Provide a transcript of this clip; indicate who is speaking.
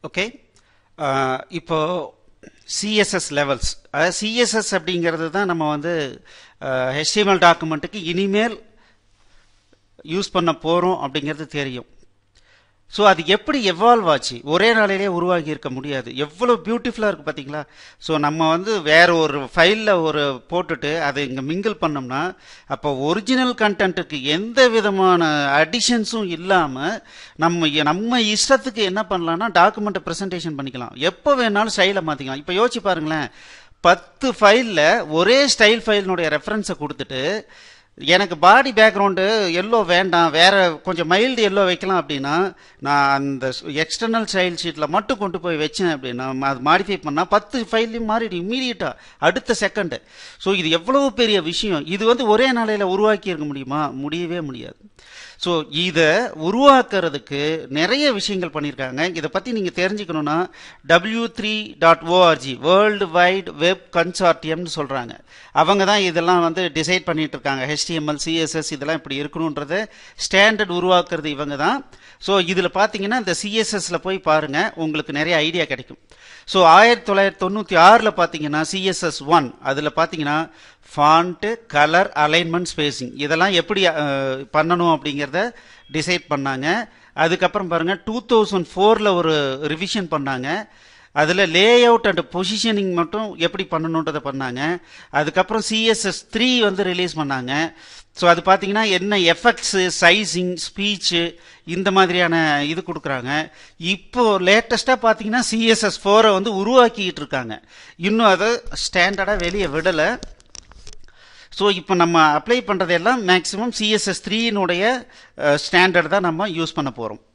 Speaker 1: okay இப்போ CSS levels அதாவது CSS அப்படிங்கிறது தான் நம்ம வந்து HTML டாக்குமெண்ட்டுக்கு இனிமேல் யூஸ் பண்ண போகிறோம் அப்படிங்கிறது தெரியும் ஸோ அது எப்படி எவால்வ் ஆச்சு ஒரே நாளிலே உருவாகி இருக்க முடியாது எவ்வளோ பியூட்டிஃபுல்லாக இருக்குது பார்த்தீங்களா ஸோ நம்ம வந்து வேற ஒரு ஃபைலில் ஒரு போட்டுட்டு அதை இங்கே மிங்கிள் பண்ணோம்னா அப்போ ஒரிஜினல் கண்டென்ட்டுக்கு எந்த விதமான அடிஷன்ஸும் இல்லாமல் நம்ம நம்ம இஷ்டத்துக்கு என்ன பண்ணலாம்னா டாக்குமெண்ட்டை ப்ரெசன்டேஷன் பண்ணிக்கலாம் எப்போ வேணாலும் ஸ்டைலை மாற்றிக்கலாம் இப்போ யோசிச்சு பாருங்களேன் பத்து ஃபைலில் ஒரே ஸ்டைல் ஃபைலினுடைய ரெஃபரன்ஸை கொடுத்துட்டு எனக்கு பாடி பேக்ரவுண்டு எல்லோ வேண்டாம் வேற கொஞ்சம் மைல்டு எல்லோ வைக்கலாம் அப்படின்னா நான் அந்த எக்ஸ்டர்னல் ஸ்டைல் ஷீட்டில் மட்டும் கொண்டு போய் வச்சேன் அப்படின்னா அது மாடிஃபை பண்ணால் பத்து ஃபைல்லையும் மாறிடும் இம்மீடியட்டாக அடுத்த செகண்டு ஸோ இது எவ்வளவு பெரிய விஷயம் இது வந்து ஒரே நாளையில் உருவாக்கி இருக்க முடியுமா முடியவே முடியாது ஸோ இதை உருவாக்குறதுக்கு நிறைய விஷயங்கள் பண்ணியிருக்காங்க இதை பற்றி நீங்கள் தெரிஞ்சுக்கணுன்னா W three dot ORG world wide web கன்சார்டியம்னு சொல்கிறாங்க அவங்க தான் இதெல்லாம் வந்து டிசைட் பண்ணிட்டு இருக்காங்க ஹெச்டிஎம்எல் சிஎஸ்எஸ் இதெல்லாம் இப்படி இருக்கணுன்றத ஸ்டாண்டர்ட் உருவாக்குறது இவங்க தான் ஸோ இதில் பார்த்தீங்கன்னா இந்த சிஎஸ்எஸ்ல போய் பாருங்கள் உங்களுக்கு நிறைய ஐடியா கிடைக்கும் ஸோ ஆயிரத்தி தொள்ளாயிரத்தி தொண்ணூற்றி ஆறில் பார்த்தீங்கன்னா சிஎஸ்எஸ் ஒன் அதில் பார்த்தீங்கன்னா ஃபாண்ட்டு கலர் அலைன்மெண்ட் ஸ்பேசிங் இதெல்லாம் எப்படி அஹ், பண்ணணும் அப்படிங்கிறத டிசைட் பண்ணாங்க அதுக்கப்புறம் பாருங்கள் டூ தௌசண்ட் ஃபோரில் ஒரு ரிவிஷன் பண்ணாங்க அதில் லே அவுட் அண்ட் பொசிஷனிங் மட்டும் எப்படி பண்ணணுன்றதை பண்ணாங்க அதுக்கப்புறம் சிஎஸ்எஸ் த்ரீ வந்து ரிலீஸ் பண்ணாங்க ஸோ அது பார்த்தீங்கன்னா என்ன எஃபெக்ட்ஸு சைஸிங் ஸ்பீச்சு இந்த மாதிரியான இது கொடுக்குறாங்க இப்போ லேட்டஸ்ட்டாக பார்த்தீங்கன்னா சிஎஸ்எஸ் ஃபோரை வந்து உருவாக்கிட்டு இருக்காங்க இன்னும் அதை ஸ்டாண்டர்டாக வெளியே விடலை ஸோ இப்போ நம்ம அப்ளை பண்ணுறதெல்லாம் மேக்ஸிமம் சிஎஸ்எஸ் த்ரீனுடைய ஸ்டாண்டர்ட் தான் நம்ம யூஸ் பண்ண போகிறோம்